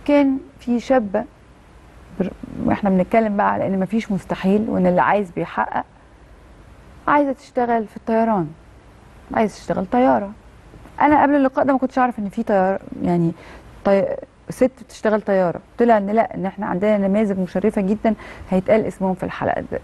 كان في شابه بر- واحنا بنتكلم بقى على ان مفيش مستحيل وان اللي عايز بيحقق عايزه تشتغل في الطيران عايزه تشتغل طياره انا قبل اللقاء ده ما كنتش اعرف ان في طيار يعني طي... ست بتشتغل طياره طلع ان لا ان احنا عندنا نماذج مشرفه جدا هيتقال اسمهم في الحلقه دلوقتي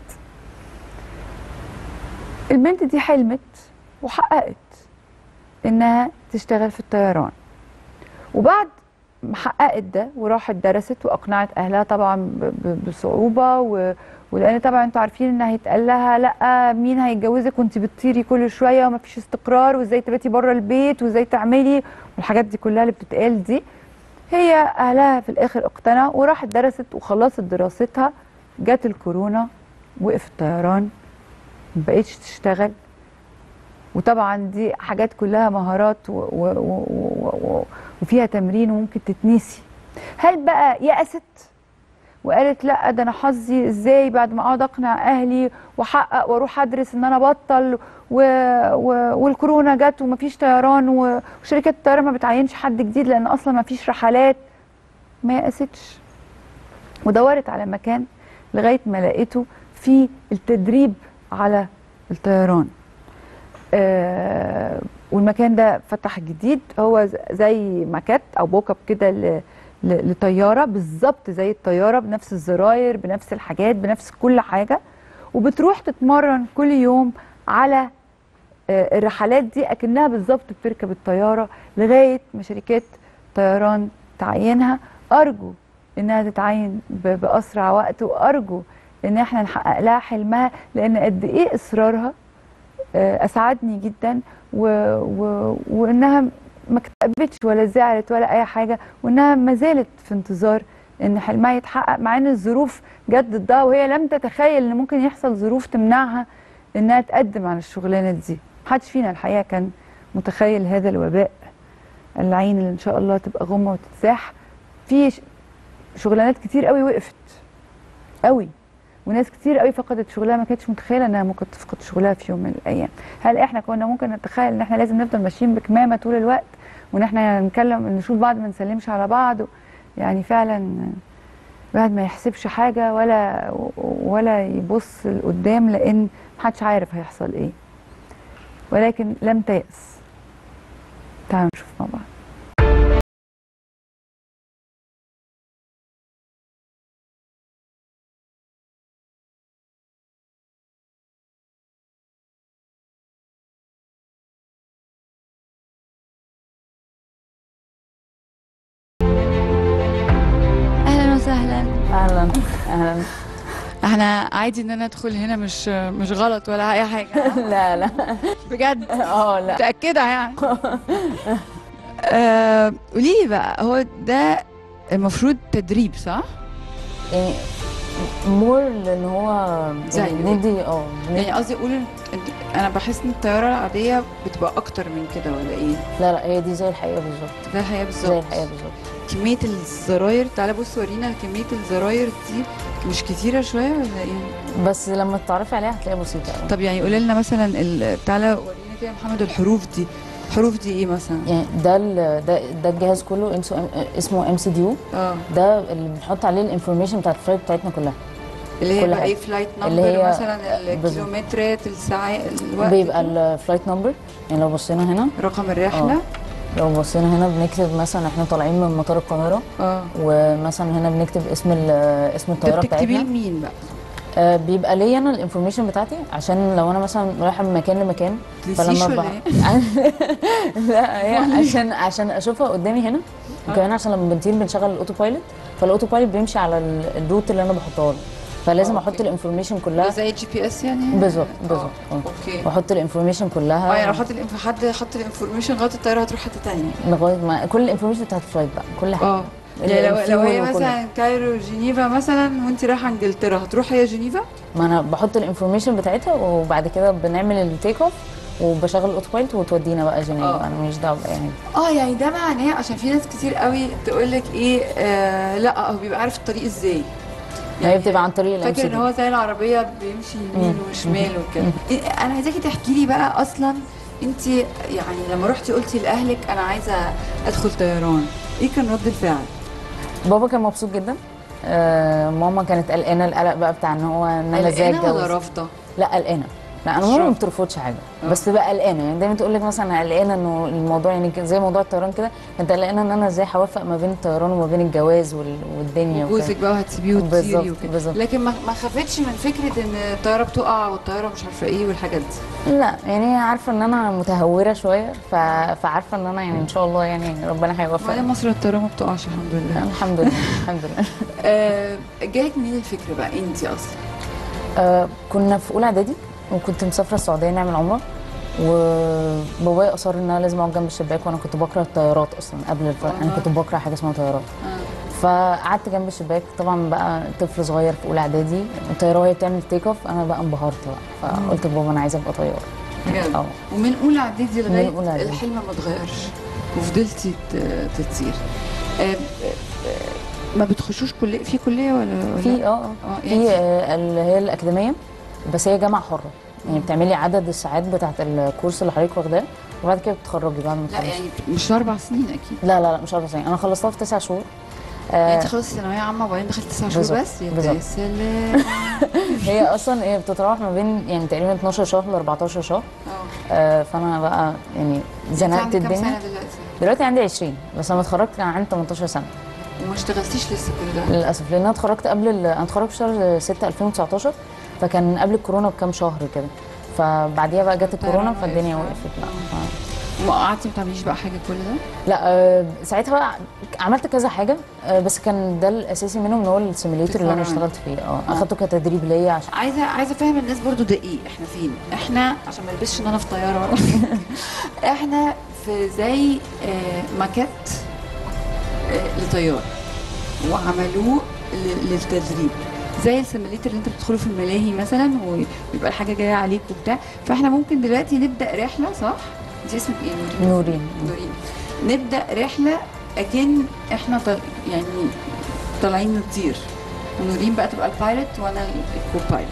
البنت دي حلمت وحققت انها تشتغل في الطيران وبعد ما حققت ده وراحت درست واقنعت اهلها طبعا ب- ب- بصعوبه و... ولان طبعا انتوا عارفين ان هيتقال لها لا مين هيتجوزك وانت بتطيري كل شويه ومفيش استقرار وازاي تباتي بره البيت وازاي تعملي والحاجات دي كلها اللي بتتقال دي هي اهلها في الاخر اقتنعوا وراحت درست وخلصت دراستها جت الكورونا وقف الطيران ما بقتش تشتغل وطبعا دي حاجات كلها مهارات و و و و و وفيها تمرين وممكن تتنسي هل بقى يأست وقالت لا ده انا حظي ازاي بعد ما اقعد اقنع اهلي واحقق واروح ادرس ان انا بطل و... و... والكورونا جت ومفيش طيران و... وشركات الطيران ما بتعينش حد جديد لان اصلا مفيش رحلات ما يأستش ودورت على مكان لغايه ما لقيته في التدريب على الطيران آه والمكان ده فتح جديد هو ز- زي ماكات او موك اب كده ل- ل- لطياره بالظبط زي الطياره بنفس الزراير بنفس الحاجات بنفس كل حاجه وبتروح تتمرن كل يوم على آه، الرحلات دي اكنها بالظبط بتركب الطياره لغايه ما شركات طيران تعينها ارجو انها تتعين ب- باسرع وقت وارجو ان احنا نحقق لها حلمها لان قد ايه اصرارها آه، اسعدني جدا و... و... وانها ما اكتئبتش ولا زعلت ولا اي حاجه وانها ما زالت في انتظار ان حلمها يتحقق مع ان الظروف جت ضدها وهي لم تتخيل ان ممكن يحصل ظروف تمنعها انها تقدم على الشغلانه دي محدش فينا الحقيقه كان متخيل هذا الوباء اللعين اللي ان شاء الله تبقى غمه وتتزاح في ش- شغلانات كتير قوي وقفت قوي وناس كتير قوي فقدت شغلها ما كانتش متخيله انها ممكن تفقد شغلها في يوم من الايام هل احنا كنا ممكن نتخيل ان احنا لازم نفضل ماشيين بكمامه طول الوقت وان احنا نتكلم نشوف بعض ما نسلمش على بعض يعني فعلا الواحد ما يحسبش حاجه ولا ولا يبص لقدام لان محدش عارف هيحصل ايه ولكن لم تيأس تعالوا نشوف مع بعض اهلا وسهلا اهلا اهلا احنا عادي ان انا ادخل هنا مش مش غلط ولا اي حاجه لا لا بجد اه لا متاكده يعني آه، قولي لي بقى هو ده المفروض تدريب صح يعني مور لان هو زي يعني ندي اه يعني ندي- قصدي اقول إن- انا بحس ان الطياره العاديه بتبقى اكتر من كده ولا ايه لا لا هي دي زي الحقيقه بالظبط ده الحقيقه بالظبط زي الحقيقه بالظبط كميه الزراير تعالى بص ورينا كميه الزراير دي مش كتيره شويه ولا ايه بس لما تتعرفي عليها هتلاقيها بسيطه قوي طب يعني قولي لنا مثلا ال- تعالى ورينا كده يا محمد الحروف دي الحروف دي ايه مثلا يعني ده ال- ده ده الجهاز كله اسمه اسمه ام سي دي يو اه ده اللي بنحط عليه الانفورميشن بتاعت الفلايت بتاعتنا كلها اللي هي كل بقى حاجة. ايه فلايت اللي نمبر هي- مثلا بالظبط. الكيلومترات الساعات الوقت بيبقى الفلايت نمبر يعني لو بصينا هنا رقم الرحله لو بصينا هنا بنكتب مثلا احنا طالعين من مطار القاهره اه ومثلا هنا بنكتب اسم ال- اسم ده الطياره بتكتبيه بتاعتنا لمين بقى؟ آه، بيبقى ليا انا الانفورميشن بتاعتي عشان لو انا مثلا رايحه من مكان لمكان تنسيش ولا بح- ايه؟ لا هي عشان عشان اشوفها قدامي هنا وكمان عشان لما بنطير بنشغل الاوتو بايلوت فالاوتو بايلوت بيمشي على ال- الروت اللي انا بحطها له فلازم آه، احط أوكي. الانفورميشن ده كلها زي جي بي اس يعني؟ بالظبط آه، بالظبط اه اوكي واحط الانفورميشن كلها اه يعني لو حط الانف- حد حط الانفورميشن لغايه الطياره هتروح حته ثانيه لغايه ما كل الانفورميشن بتاعت الفلايت بقى كل حاجه اه يعني لو لو هي الفيول وكل- مثلا كايرو جنيفا مثلا وانت رايحه انجلترا هتروح هي جنيفا؟ ما انا بحط الانفورميشن بتاعتها وبعد كده بنعمل التيك اوف وبشغل الاوتو بايلوت وتودينا بقى جنيف آه. انا ماليش دعوه باي حاجه اه يعني ده معناه عشان في ناس كتير قوي تقول لك ايه آه لا هو بيبقى عارف الطريق ازاي هي بتبقى عن طريق الام فاكر ان هو زي العربيه بيمشي يمين مم. وشمال وكده إيه- انا عايزاكي تحكي لي بقى اصلا انت يعني لما رحتي قلتي لاهلك انا عايزه ادخل طيران ايه كان رد الفعل بابا كان مبسوط جدا آه ماما كانت قلقانه القلق بقى بتاع ان هو ان انا ازاي قلقانة اتجوز ولا رافضه؟ لا قلقانه لا انا مش ماما ما رافضة. بترفضش حاجه آه. بس تبقى قلقانه يعني دايما تقول لك مثلا انا قلقانه انه الموضوع يعني كده- زي موضوع الطيران كده انت قلقانه ان انا ازاي هوفق ما بين الطيران وما بين الجواز وال- والدنيا وكده. وجوزك بقى وهتسيبيه وتطيري بالظبط، وكده بالظبط. لكن ما ما خافتش من فكره ان الطياره بتقع والطياره مش عارفه ايه والحاجات دي لا يعني هي عارفه ان انا متهوره شويه ف... فعارفه ان انا يعني ان شاء الله يعني ربنا هيوفق وبعدين مصر الطياره ما بتقعش الحمد لله الحمد لله الحمد لله آه جالك منين الفكره بقى انت اصلا؟ آه كنا في اولى اعدادي وكنت مسافره السعوديه نعمل عمره وبابايا اصر ان انا لازم اقعد جنب الشباك وانا كنت بكره الطيارات اصلا قبل الف... انا كنت بكره حاجه اسمها طيارات فقعدت جنب الشباك طبعا بقى طفل صغير في اولى اعدادي الطياره وهي بتعمل تيك اوف انا بقى انبهرت بقى فقلت لبابا انا عايزه ابقى طيار بجد اه ومن اولى اعدادي لغايه أولى إعدادي. الحلم ما اتغيرش وفضلتي ت- تطير آه، آه، آه، ما بتخشوش كليه في كليه ولا ولا في اه اه اه يعني في آه، اللي هي الاكاديميه بس هي جامعه حره يعني بتعملي عدد الساعات بتاعت الكورس اللي حضرتك واخداه وبعد كده بتتخرجي بعد ما لا تخلصي يعني مش اربع سنين اكيد لا لا لا مش اربع سنين انا خلصتها في تسع شهور يعني آه انت خلصتي ثانويه عامه وبعدين دخلت تسع شهور بالظبط، بس يا بالظبط. سلام هي اصلا هي بتتراوح ما بين يعني تقريبا 12 شهر ل 14 شهر اه آه فانا بقى يعني انت زنقت عندك كام الدنيا سنه دلوقتي؟ دلوقتي عندي 20 بس لما اتخرجت كان عندي 18 سنه وما اشتغلتيش لسه كل ده للاسف لان انا اتخرجت قبل ال... انا اتخرجت في شهر 6 2019 فكان قبل الكورونا بكام شهر كده فبعديها بقى جت الكورونا وقفت. فالدنيا آه. وقفت بقى ف... وما قعدتي ما تعمليش بقى حاجه كل ده؟ لا آه، ساعتها عملت كذا حاجه آه، بس كان ده الاساسي منهم ان هو السيميليتر اللي انا تتمرن. اشتغلت فيه اه اخدته كتدريب ليا عشان عايزه عايزه افهم الناس برضو ده ايه احنا فين احنا عشان ما البسش ان انا في طياره ولا احنا في زي آه، ماكيت آه، لطيار وعملوه ل- للتدريب زي السيميليتر اللي انت بتدخله في الملاهي مثلا ويبقى الحاجه جايه عليك وبتاع فاحنا ممكن دلوقتي نبدا رحله صح؟ انت اسمك ايه نورين؟ نورين نورين نبدا رحله اكن احنا طل... يعني طالعين نطير ونورين بقى تبقى البايلوت وانا الكو بايلوت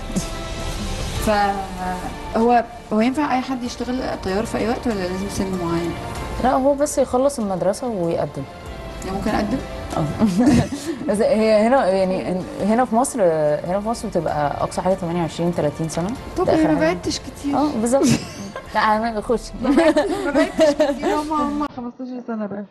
فهو هو ينفع اي حد يشتغل طيار في اي وقت ولا لازم سن معين؟ لا هو بس يخلص المدرسه ويقدم يعني ممكن اقدم؟ اه بس هي هنا يعني هنا في مصر هنا في مصر بتبقى اقصى حاجه 28 30 سنه طب ده آخر ما حاجة. بعدتش كتير اه بالظبط لا انا اخش ما بعدتش كتير هم هم 15 سنه بقى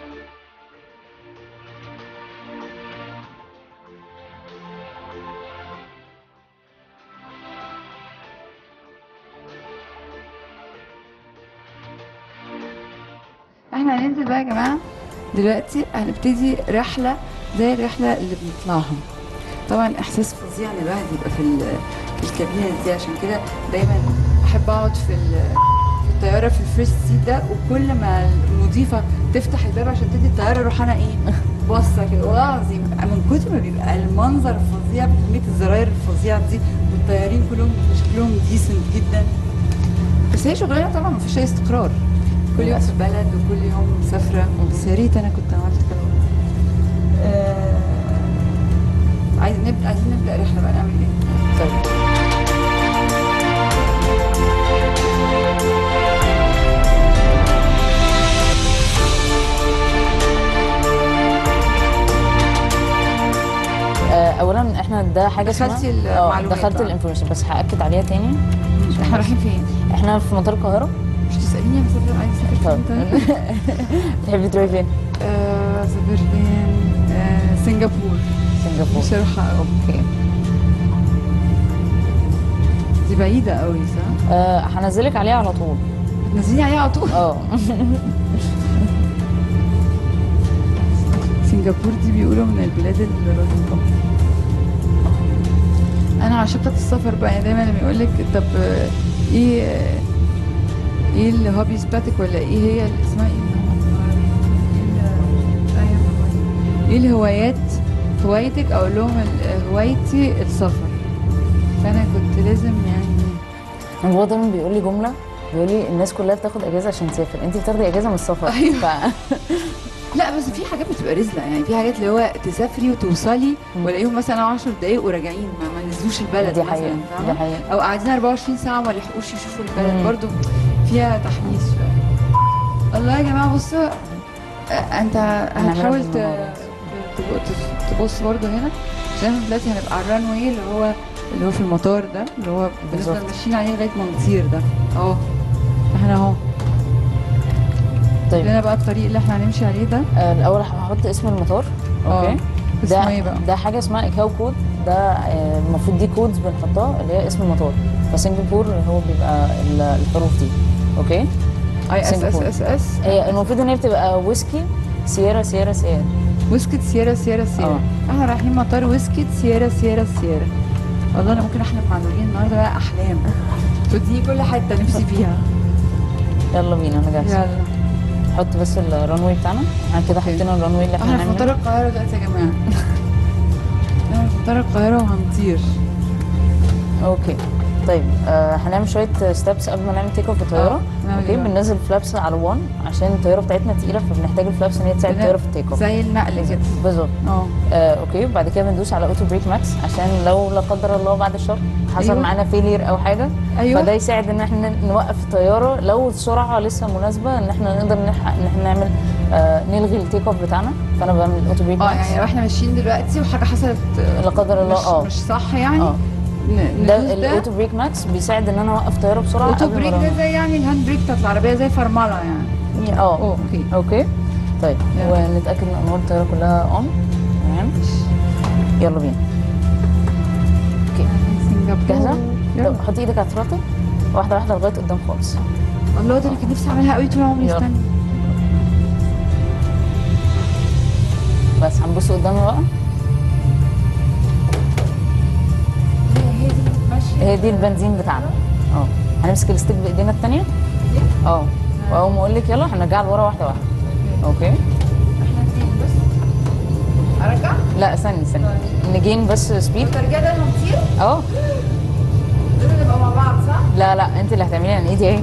احنا هننزل بقى يا جماعه دلوقتي هنبتدي رحله زي الرحله اللي بنطلعها طبعا احساس فظيع ان الواحد يبقى في ال- في الكابينه دي عشان كده دايما احب اقعد في ال- في الطياره في الفيرست سيت ده وكل ما المضيفه تفتح الباب عشان تدي الطياره اروح انا ايه باصه كده والله العظيم من كتر ما بيبقى المنظر فظيع بكميه الزراير الفظيعه دي والطيارين كلهم شكلهم ديسنت جدا بس هي شغلانه طبعا ما فيش اي استقرار كل يوم في بلد وكل يوم مسافره بس يا ريت انا كنت عملت كده آه، عايز نبدا عايزين نبدا رحله بقى نعمل ايه؟ طيب آه، اولا احنا ده حاجه اسمها دخلتي آه، المعلومات دخلت بقى. الانفورميشن بس هاكد عليها تاني احنا رايحين فين؟ احنا في مطار القاهره مش تساليني يا مسافر عايز اسالك طيب فين طيب؟ تحبي تروحي فين؟ آه، سافر فين؟ آه، سنغافور سنغافور مش هروح اوكي دي بعيده قوي صح؟ آه، هنزلك عليها على طول بتنزلي عليها على طول اه سنغافور دي بيقولوا من البلاد الرهيبة أنا عاشقة السفر بقى يعني دايما لما يقول لك طب آه، إيه آه، إيه الهوبيز بتاعتك ولا إيه هي اللي اسمها إيه؟ إيه ال- أيوة، إيه الهوايات هوايتك أقول لهم ال- هوايتي السفر فأنا كنت لازم يعني هو دايما بيقول لي جمله بيقول لي الناس كلها بتاخد اجازه عشان تسافر انت بتاخدي اجازه من السفر أيوة. ف... لا بس في حاجات بتبقى رزلة يعني في حاجات اللي هو تسافري وتوصلي مم. ولاقيهم مثلا 10 دقايق وراجعين ما, ما نزلوش البلد دي مثلا حقيقه فاهمة؟ دي حقيقه او قاعدين 24 ساعه ما لحقوش يشوفوا البلد مم. برضو فيها تحميس شويه الله يا جماعه بصوا آه، انت هنعملها هتحاول ت- بالمهارات. تب- تس- تبص برضه هنا عشان احنا دلوقتي هنبقى على الران واي اللي هو اللي هو في المطار ده اللي هو بنفضل بالظبط. ماشيين عليه لغايه ما نطير ده اهو احنا اهو طيب لنا بقى الطريق اللي احنا هنمشي عليه ده آه، الاول هحط اسم المطار اه. اوكي اسمه ده ايه بقى؟ ده حاجه اسمها ايكاو كود ده آه، المفروض دي كودز بنحطها اللي هي اسم المطار فسنغافور هو بيبقى ال- الحروف دي اوكي اي اس اس سنغافور. اس اس هي المفروض ان هي بتبقى ويسكي سيارة سيارة سيارة ويسكت سيارة سيارة سيارة اه. احنا رايحين مطار ويسكت سيارة سيارة سيارة والله انا ممكن احلم مع نورين النهارده بقى احلام توديني كل حته نفسي فيها يلا بينا انا جاهزة يلا حط بس الرانوي بتاعنا احنا كده اوكي. حطينا الرانوي اللي احنا احنا في هنعمله مطار القاهرة دلوقتي يا جماعة احنا في مطار القاهرة وهنطير اوكي طيب آه هنعمل شويه ستابس قبل ما نعمل تيك اوف بالطياره اه، نعمل اوكي ايه بقى؟ بننزل فلابس على 1 عشان الطياره بتاعتنا تقيله فبنحتاج الفلابس ان هي تساعد بن- الطياره في التيك اوف زي النقل كده بالظبط اه آه اوكي وبعد كده بندوس على اوتو بريك ماكس عشان لو لا قدر الله بعد الشر حصل أيوه. معانا فيلير او حاجه ايوه فده يساعد ان احنا نوقف الطياره لو السرعه لسه مناسبه ان احنا نقدر نلحق ان احنا نعمل آه نلغي التيك اوف بتاعنا فانا بعمل اوتو بريك اه ماكس يعني لو احنا ماشيين دلوقتي وحاجة حصلت آه، لا قدر الله مش, اه مش صح يعني اه ن- ده ندوس الاوتو بريك ماكس بيساعد ان انا اوقف الطياره بسرعه اوتو قبل ما بريك أرن. ده زي يعني الهاند بريك بتاعت العربية زي فرملة يعني اه اوه اوكي اوكي طيب يلا. ونتاكد ان انوار الطياره كلها اون تمام يلا بينا اوكي سنغافورة جاهزه يلا. طب حطي ايدك على الثروتل واحده واحده لغايه قدام خالص الله ده اللي كان نفسي اعملها قوي طول عمري يلا. استني بس هنبص قدامنا بقى هي دي ماشية هي دي البنزين بتاعنا اه هنمسك الستيك بايدينا الثانيه اه واول ما اقول لك يلا هنرجع لورا واحده واحده اوكي احنا اتنين بس ارجع لا استني استني نجين بس سبيد الترجيع ده هنطير اه لازم نبقى مع بعض صح؟ لا لا انت اللي هتعمليها انا ايدي اهي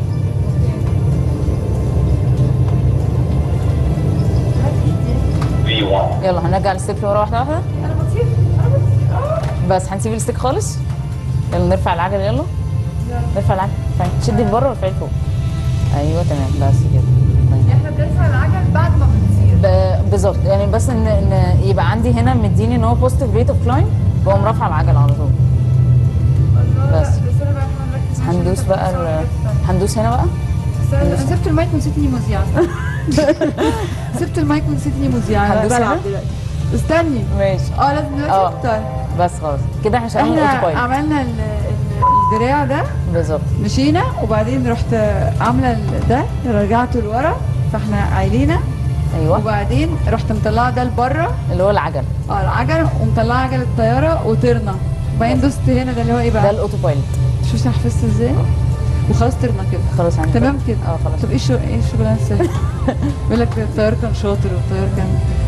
V1. يلا هنرجع الستيك لورا واحده واحده انا بطير انا بطير اه بس هنسيب الستيك خالص يلا نرفع العجل يلا نرفع العجل فاهم تشدي لبره وارفعي لفوق ايوه تمام بس كده طيب. احنا بنرفع العجل بعد ما بنطير ب- بالظبط يعني بس ان ان يبقى عندي هنا مديني ان هو بوزيتيف ريت اوف كلايم بقوم رافعه العجل على طول الله بس. لا، بس انا بقى هنركز عشان هندوس انت بقى بتصور ال- حتة تانية. هندوس هنا بقى بس انا أنا سبت المايك ونسيتني مذيعة سبت المايك ونسيتني مذيعة أنا هندوس بلعب هنا؟ دلوقتي استني ماشي اه لازم دلوقتي اه. طيب بس خلاص كده احنا شغالين احنا اوتو بايلوت عملنا ال- ال- الدراع ده بالظبط مشينا وبعدين رحت عامله ال- ده رجعته لورا فاحنا عايلينا ايوه وبعدين رحت مطلعه ده لبره اللي هو العجل اه العجله ومطلعه عجله الطياره وطرنا وبعدين دوست هنا ده اللي هو ايه ده بقى الاوتو بايلوت شوف انا حفظت ازاي وخلاص طرنا كده خلاص عندي تمام كده اه خلاص طب ايه الشغل ايه الشغلانه السهله بيقول لك الطيار كان شاطر والطيار كان